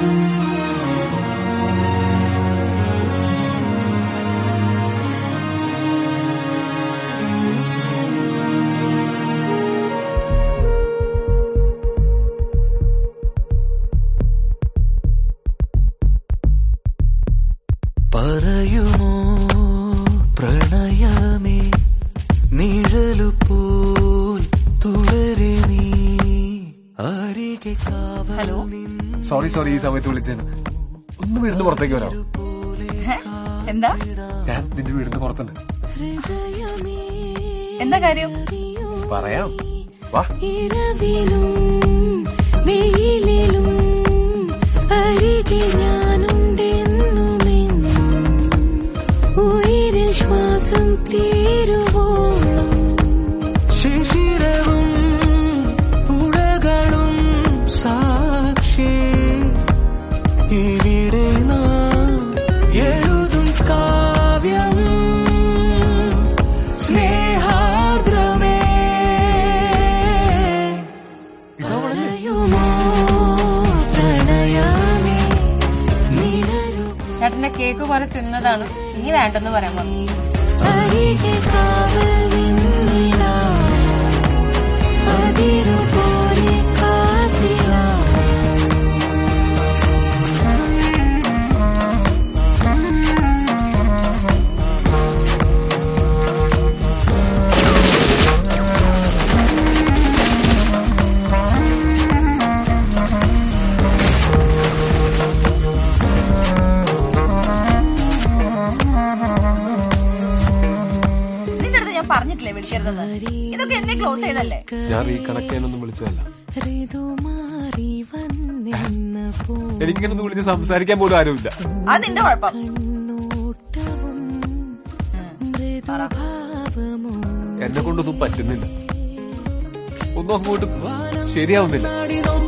പറയുമോ പ്രണയമേ നിഴലുപോൽ തുടരെ നീ അരികെ കാവൽ ഹലോ സോറി സോറി ഈ സമയത്ത് വിളിച്ചതിന് ഒന്ന് വീടിന് പുറത്തേക്ക് വരാം ഹേ? എന്താ ഞാൻ നിന്റെ വീടിന് പുറത്തുണ്ട് എന്താ കാര്യം പറയാം വാ ഇരവിലും വെയിലിലും അരികെ ഞാനുണ്ടെന്നുമെന്നും ഉയരിൽ ശ്വാസം തീരുവോളം ശിശിരവും പുഴകളും സാക്ഷി ഇവിടെ നാം എഴുതും കാവ്യം സ്നേഹാർദ്രമേ പറയുമോ പ്രണയമേ നിഴലു ചേട്ടന്റെ കേക്ക് പോലെ തിന്നതാണ് ഇനി വേണ്ടെന്ന് പറയാൻ പറഞ്ഞു അരികെ കാവൽ നിന്നിടാ അതിരുപോലെ കാത്തിടാ നിന്റെ അടുത്ത് ഞാൻ പറഞ്ഞിട്ടില്ലേ വിളിക്കരുതെന്ന് ഇതൊക്കെ എന്നെ ക്ലോസ് ചെയ്തല്ലേ ഞാൻ റീകണക്ട് ചെയ്യാനൊന്നും വിളിച്ചതല്ല ഋതുമാറി വന്നെന്ന പോ എനിക്കിങ്ങനെ ഒന്ന് വിളിച്ച് സംസാരിക്കാൻ പോലും ആരുമില്ല അത് നിന്റെ കുഴപ്പം നോട്ടവും മൃദുഭാവമോ എന്നെ കൊണ്ടൊന്നും പറ്റുന്നില്ല ഒന്നും അങ്ങോട്ട് ശരിയാവുന്നില്ല നാടി നോക്കി